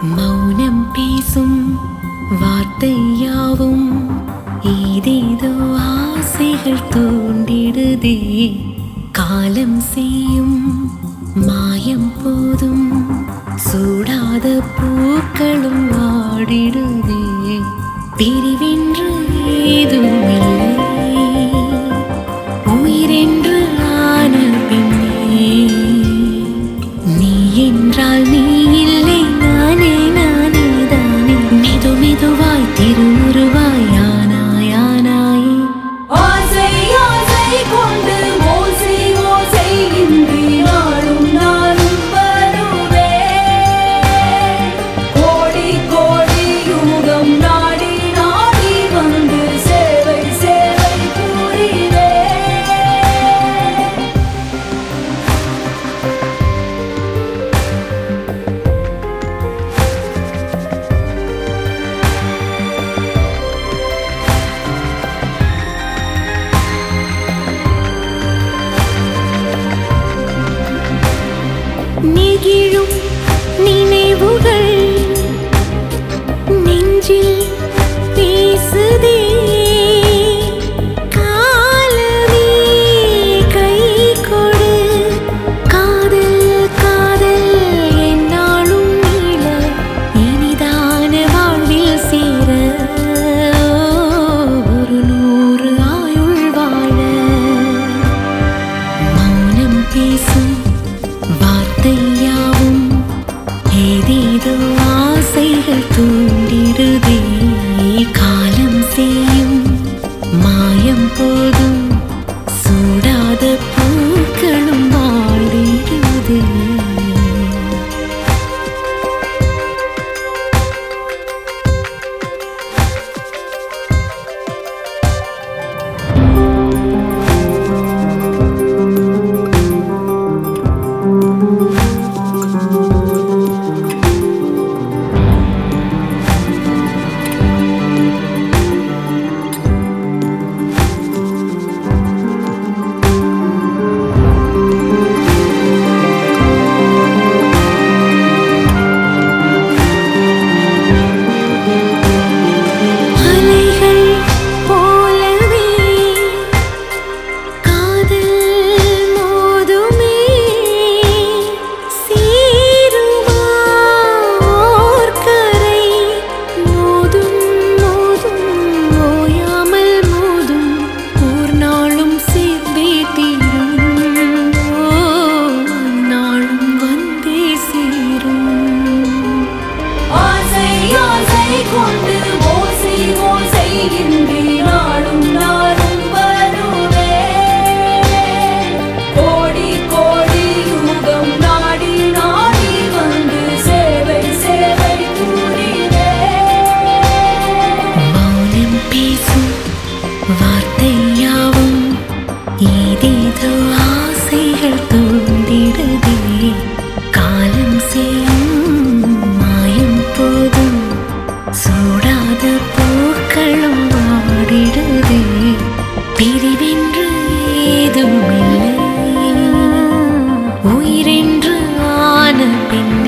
மௌனம் பேசும் வார்த்தையாவும் ஏதேதோ ஆசைகள் தூண்டிடுதே காலம் செய்யும் மாயம் போதும் சூடாத பூக்களும் வாடிடுதே பிரிவென்று ஏதும் இல்லை உயிரென்று ஆன பின்னே நீ என்றால் நீ இல்லை நானே நானே தானே மெது மெதுவாய் திருவுருவாய் ஆனாய் ஆனாயே ஆசை ஆசை கொண்டு ஓசை ஓசை இன்றி நாளும் நானும் வருவேன் கோடி கோடி யுகம் நாடி நாடி வந்து சேவை சேவை புரிவேன் நெகிழும் நினைவுகள் நெஞ்சில் பேசுதே காலமே கை கொடு காதல் காதல் என்னாலும் நீள இனிதான வாழ்வில் சேர ஒரு நூறு ஆயுள் வாழ மௌனம் பேசும் வார்த்தையாவும் ஏதேதோ ஆசைகள் தூண்டிடுதே காலம் செய்யும் மாயம் போதும் சூடாத பூக்களும் வாடிடுதே அலைகள் போலவே காதல் மோதுமே சீருமா ஓர்கரை மோதும் மோதும் ஓயாமல் மோதும் ஓர் நாளும் சேர்ந்தே தீரும் ஓ நாளும் வந்தே சேரும் ஆசை ஆசை கொண்டு ஓசை ஓசை இன்றி நாளும் நாளும் வருவேன் கோடி கோடி யுகம் நாடி நாடி வந்து சேவை சேவை புரிவேன் மௌனம் பேசும் வார்த்தையாவும் ஏதேதோ ஆசைகள் தூண்டிடுதே காலம் செய்யும் மாயம் போதும் சூடாத பூக்களும் வாடிடுதே பிரிவென்று ஏதும் இல்லை உயிரென்று ஆன பின்